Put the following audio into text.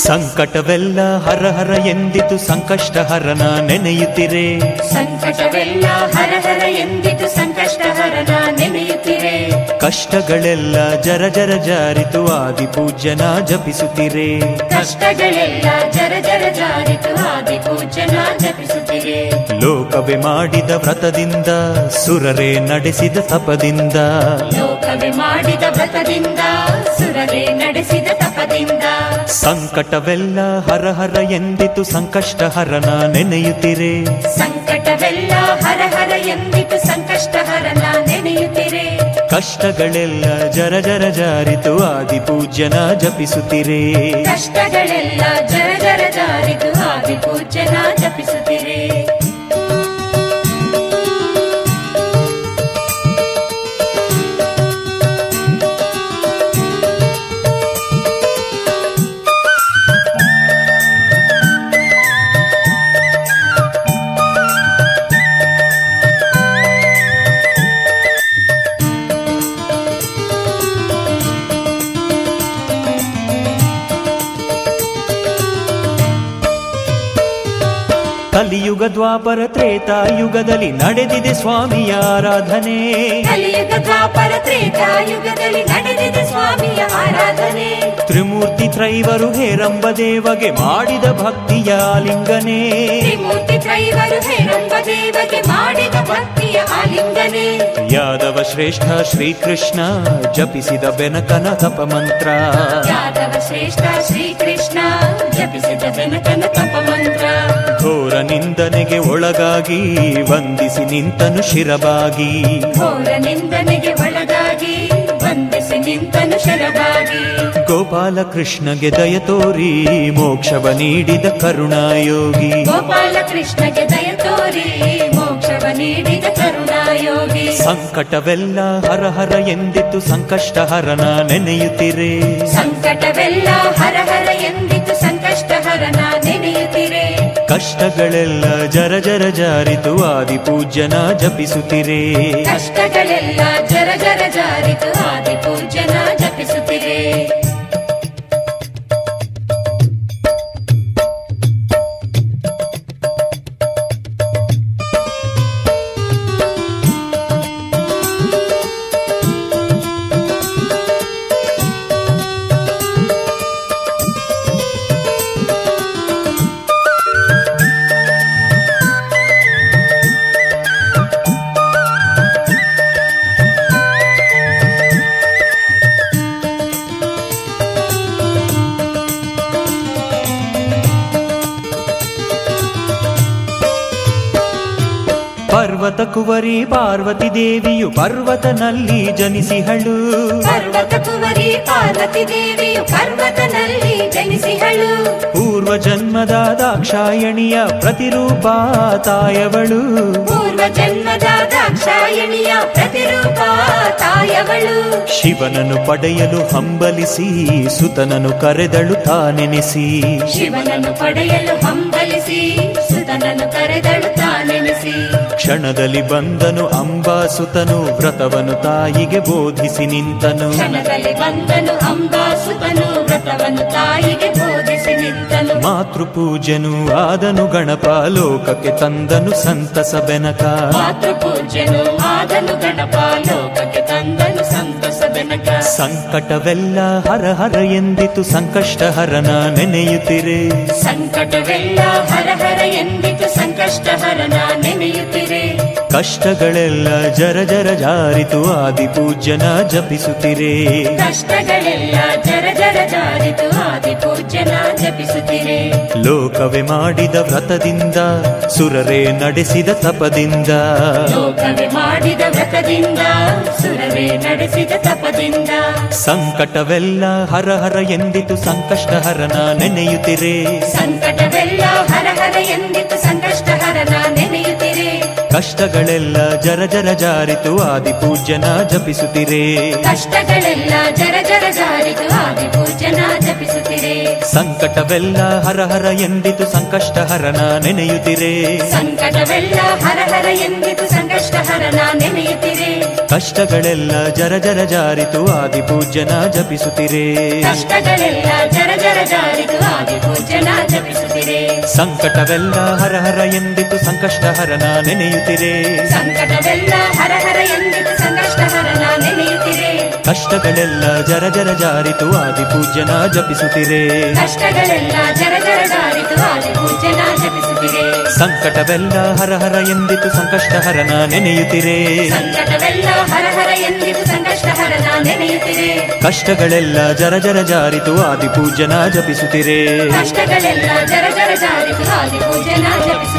ಸಂಕಟವೆಲ್ಲ ಹರ ಹರ ಎಂದಿತು ಸಂಕಷ್ಟ ಹರನ ನೆನೆಯುತ್ತಿರೆ ಸಂಕಟವೆಲ್ಲ ಹರ ಹರ ಎಂದಿತು ಸಂಕಷ್ಟ ಹರನ ನೆನೆಯುತ್ತಿರೆ ಕಷ್ಟಗಳೆಲ್ಲ ಜರ ಜರ ಜಾರಿತು ಆದಿ ಪೂಜ್ಯನ ಜಪಿಸುತ್ತಿರೆ ಕಷ್ಟಗಳೆಲ್ಲ ಜರ ಜರ ಜಾರಿತು ಆದಿ ಪೂಜನ ಜಪಿಸುತ್ತಿರೆ ಲೋಕವೇ ಮಾಡಿದ ವ್ರತದಿಂದ ಸುರರೇ ನಡೆಸಿದ ತಪದಿಂದ ಲೋಕವೇ ಮಾಡಿದ ವ್ರತದಿಂದ ಸುರರೇ ನಡೆಸಿದ ತಪದಿಂದ ಸಂಕಟವೆಲ್ಲ ಹರ ಹರ ಎಂದಿತು ಸಂಕಷ್ಟ ಹರನ ನೆನೆಯುತ್ತಿರೆ ಸಂಕಟವೆಲ್ಲ ಹರ ಹರ ಎಂದಿತು ಸಂಕಷ್ಟ ಹರನ ನೆನೆಯುತ್ತಿರೆ ಕಷ್ಟಗಳೆಲ್ಲ ಜರ ಜರ ಜಾರಿತು ಆದಿ ಪೂಜ್ಯನ ಜಪಿಸುತ್ತಿರೆ ಕಷ್ಟಗಳೆಲ್ಲ ಜರ ಜರ ಜಾರಿತು ಆದಿ ಪೂಜನ ಜಪಿಸುತ್ತಿರೆ ಕಲಿಯುಗ ದ್ವಾಪರ ತ್ರೇತಾಯುಗದಲ್ಲಿ ನಡೆದಿದೆ ಸ್ವಾಮಿಯ ಆರಾಧನೆ ಕಲಿಯುಗ ದ್ವಾಪರ ತ್ರೇತಾಯುಗದಲ್ಲಿ ನಡೆದಿದೆ ಸ್ವಾಮಿಯ ಆರಾಧನೆ ತ್ರಿಮೂರ್ತಿ ತ್ರೈವರು ಹೇರಂಬ ದೇವಗೆ ಮಾಡಿದ ಭಕ್ತಿಯ ಆಲಿಂಗನೆ ತ್ರಿಮೂರ್ತಿ ತ್ರೈವರು ಹೇರಂಬ ದೇವಗೆ ಮಾಡಿದ ಭಕ್ತಿಯ ಆಲಿಂಗನೆ ಯಾದವ ಶ್ರೇಷ್ಠ ಶ್ರೀಕೃಷ್ಣ ಜಪಿಸಿದ ಬೆನಕನ ತಪ ಮಂತ್ರ ಯಾದವ ಶ್ರೇಷ್ಠ ಶ್ರೀಕೃಷ್ಣ ಜಪಿಸಿದ ಬೆನಕನ ತಪ ಮಂತ್ರ ಘೋರ ನಿಂದನೆಗೆ ಒಳಗಾಗಿ ವಂದಿಸಿ ನಿಂತನು ಶಿರಬಾಗಿ ಘೋರ ನಿಂದನೆಗೆ ಒಳಗಾಗಿ ಬಂಧಿಸಿ ನಿಂತನು ಶರವಾಗಿ ಗೋಪಾಲ ಕೃಷ್ಣಗೆ ದಯ ತೋರಿ ಮೋಕ್ಷವ ನೀಡಿದ ಕರುಣಾಯೋಗಿ ಗೋಪಾಲ ಕೃಷ್ಣಗೆ ದಯ ತೋರಿ ಮೋಕ್ಷವ ನೀಡಿದ ಕರುಣಾಯೋಗಿ ಸಂಕಟವೆಲ್ಲ ಹರ ಹರ ಎಂದಿತ್ತು ಸಂಕಷ್ಟ ಹರನ ನೆನೆಯುತ್ತಿರೆ ಸಂಕಟವೆಲ್ಲ ಹರ ಹರ ಎಂದಿತು ಸಂಕಷ್ಟ ಹರನ ನೆನೆಯುತ್ತಿರೆ ಕಷ್ಟಗಳೆಲ್ಲ ಜರ ಜರ ಜಾರಿತು ಆದಿ ಪೂಜ್ಯನ ಜಪಿಸುತ್ತಿರೆ ಕಷ್ಟಗಳೆಲ್ಲ ಜರ ಜರ ಜಾರಿತು ಆದಿ ಪೂಜನ ಜಪಿಸುತ್ತಿರೆ ಪರ್ವತ ಕುವರಿ ಪಾರ್ವತಿ ದೇವಿಯು ಪರ್ವತನಲ್ಲಿ ಜನಿಸಿಹಳು ಪರ್ವತ ಕುವರಿ ಪಾರ್ವತಿ ದೇವಿಯು ಪರ್ವತನಲ್ಲಿ ಜನಿಸಿಹಳು ಪೂರ್ವ ಜನ್ಮದ ದಾಕ್ಷಾಯಣಿಯ ಪ್ರತಿರೂಪ ತಾಯವಳು ಪೂರ್ವ ಜನ್ಮದ ದಾಕ್ಷಾಯಣಿಯ ಪ್ರತಿರೂಪ ತಾಯವಳು ಶಿವನನ್ನು ಪಡೆಯಲು ಹಂಬಲಿಸಿ ಸುತನನು ಕರೆದಳು ತಾನೆನೆಸಿ ಶಿವನನ್ನು ಪಡೆಯಲು ಹಂಬಲಿಸಿ ಸುತನನ್ನು ಕರೆದಳು ತಾನೆನಿಸಿ ಕ್ಷಣದಲ್ಲಿ ಬಂದನು ಅಂಬಾಸುತನು ವ್ರತವನು ತಾಯಿಗೆ ಬೋಧಿಸಿ ನಿಂತನು ಕ್ಷಣದಲ್ಲಿ ಬಂದನು ಅಂಬಾಸುತನು ವ್ರತವನ್ನು ತಾಯಿಗೆ ಬೋಧಿಸಿ ನಿಂತನು ಮಾತೃ ಪೂಜನು ಆದನು ಗಣಪ ಲೋಕಕ್ಕೆ ತಂದನು ಸಂತಸ ಬೆನಕ ಮಾತೃ ಪೂಜ್ಯನು ಆದನು ಗಣಪ ಲೋಕಕ್ಕೆ ತಂದನು ಸಂತಸ ಬೆನಕ ಸಂಕಟವೆಲ್ಲ ಹರ ಹರ ಎಂದಿತು ಸಂಕಷ್ಟ ಹರನ ನೆನೆಯುತ್ತಿರೆ ಸಂಕಟವೆಲ್ಲ ಹರ ಹರ ಎಂದಿತು ಸಂಕಷ್ಟ ಹರನ ನೆನೆಯುತ್ತಿರೆ ಕಷ್ಟಗಳೆಲ್ಲ ಜರ ಜರ ಜಾರಿತು ಆದಿ ಪೂಜ್ಯನ ಜಪಿಸುತ್ತಿರೆ ಕಷ್ಟಗಳೆಲ್ಲ ಜರ ಜರ ಜಾರಿತು ಆದಿ ಪೂಜ್ಯನ ಜಪಿಸುತ್ತಿರೆ ಲೋಕವೇ ಮಾಡಿದ ವ್ರತದಿಂದ ಸುರರೇ ನಡೆಸಿದ ತಪದಿಂದ ಲೋಕವೇ ಮಾಡಿದ ವ್ರತದಿಂದ ಸುರವೇ ನಡೆಸಿದ ತಪದಿಂದ ಸಂಕಟವೆಲ್ಲ ಹರ ಹರ ಎಂದಿತು ಸಂಕಷ್ಟ ಹರನ ನೆನೆಯುತ್ತಿರೆ ಸಂಕಟವೆಲ್ಲ ಹರ ಹರ ಎಂದಿತು ಸಂಕಷ್ಟ ಹರನ ನೆನೆಯುತ್ತಿರೆ ಕಷ್ಟಗಳೆಲ್ಲ ಜರ ಜರ ಜಾರಿತು ಆದಿ ಪೂಜ್ಯನ ಜಪಿಸುತ್ತಿರೆ ಕಷ್ಟಗಳೆಲ್ಲ ಜರ ಜರ ಜಾರಿತು ಆದಿ ಪೂಜನ ಜಪಿಸುತ್ತಿರೆ ಸಂಕಟವೆಲ್ಲ ಹರ ಹರ ಎಂದಿತು ಸಂಕಷ್ಟ ಹರನ ನೆನೆಯುತ್ತಿರೆ ಸಂಕಟವೆಲ್ಲ ಹರ ಹರ ಎಂದಿತು ಸಂಕಷ್ಟ ಹರನ ನೆನೆಯುತ್ತಿರೆ ಕಷ್ಟಗಳೆಲ್ಲ ಜರ ಜರ ಜಾರಿತು ಆದಿ ಪೂಜ್ಯನ ಜಪಿಸುತ್ತಿರೆ ಕಷ್ಟಗಳೆಲ್ಲ ಜರ ಜರ ಜಾರಿತು ಆದಿ ಪೂಜನ ಜಪಿಸುತ್ತಿರೆ ಸಂಕಟವೆಲ್ಲ ಹರ ಹರ ಎಂದಿತು ಸಂಕಷ್ಟ ಹರನ ನೆನೆಯುತ್ತಿರೆ ಸಂಕಟವೆಲ್ಲ ಹರ ಹರ ಎಂದಿತು ಸಂಕಷ್ಟ ಹರನ ನೆನೆಯುತ್ತಿರೆ ಕಷ್ಟಗಳೆಲ್ಲ ಜರ ಜರ ಜಾರಿತು ಆದಿ ಪೂಜ್ಯನ ಜಪಿಸುತ್ತಿರೆ ಕಷ್ಟಗಳೆಲ್ಲ ಜರ ಜರ ಜಾರಿತು ಆದಿ ಪೂಜನ ಜಪಿಸುತ್ತಿರೆ ಸಂಕಟವೆಲ್ಲ ಹರ ಹರ ಎಂದಿತು ಸಂಕಷ್ಟ ಹರನ ನೆನೆಯುತ್ತಿರೆ ಸಂಕಟವೆಲ್ಲ ಹರ ಹರ ಎಂದಿತು ಸಂಕಷ್ಟ ಹರನ ನೆನೆಯುತ್ತಿರೆ ಕಷ್ಟಗಳೆಲ್ಲ ಜರ ಜರ ಜಾರಿತು ಆದಿ ಪೂಜ್ಯನ ಜಪಿಸುತ್ತಿರೆ ಕಷ್ಟಗಳೆಲ್ಲ ಜರ ಜರ ಜಾರಿತು ಆದಿ ಪೂಜನ ಜಪಿಸುತ್ತಿರೆ